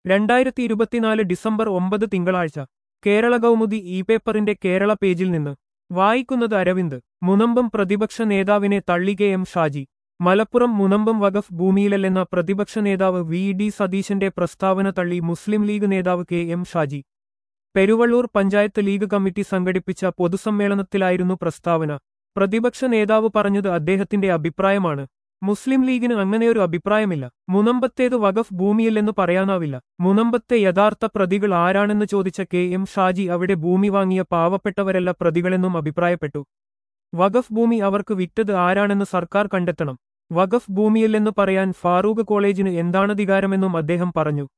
രണ്ടായിരത്തി ഇരുപത്തിനാല് ഡിസംബർ ഒമ്പത് തിങ്കളാഴ്ച കേരള കൗമുദി ഇ പേപ്പറിന്റെ കേരള പേജിൽ നിന്ന് വായിക്കുന്നത് അരവിന്ദ് മുനമ്പം പ്രതിപക്ഷ നേതാവിനെ തള്ളി കെ എം ഷാജി മലപ്പുറം മുനമ്പം വഖഫ് ഭൂമിയിലല്ലെന്ന പ്രതിപക്ഷ നേതാവ് വി ഡി സതീശന്റെ പ്രസ്താവന തള്ളി മുസ്ലിം ലീഗ് നേതാവ് K M Shaji Peruvallur panchayat league committee സംഘടിപ്പിച്ച പൊതുസമ്മേളനത്തിലായിരുന്നു പ്രസ്താവന പ്രതിപക്ഷ നേതാവ് പറഞ്ഞത് അദ്ദേഹത്തിന്റെ അഭിപ്രായമാണ് മുസ്ലിം ലീഗിന് അങ്ങനെയൊരു അഭിപ്രായമില്ല മുനമ്പത്തേത് വഖഫ് ഭൂമിയില്ലെന്ന് പറയാനാവില്ല മുനമ്പത്തെ യഥാർത്ഥ പ്രതികൾ ആരാണെന്ന് ചോദിച്ച കെ എം ഷാജി അവിടെ ഭൂമി വാങ്ങിയ പാവപ്പെട്ടവരല്ല പ്രതികളെന്നും അഭിപ്രായപ്പെട്ടു വഖഫ് ഭൂമി അവർക്ക് വിറ്റത് ആരാണെന്ന് സർക്കാർ കണ്ടെത്തണം വഖഫ് ഭൂമിയില്ലെന്ന് പറയാൻ ഫാറൂഖ് കോളേജിന് എന്താണധികാരമെന്നും അദ്ദേഹം പറഞ്ഞു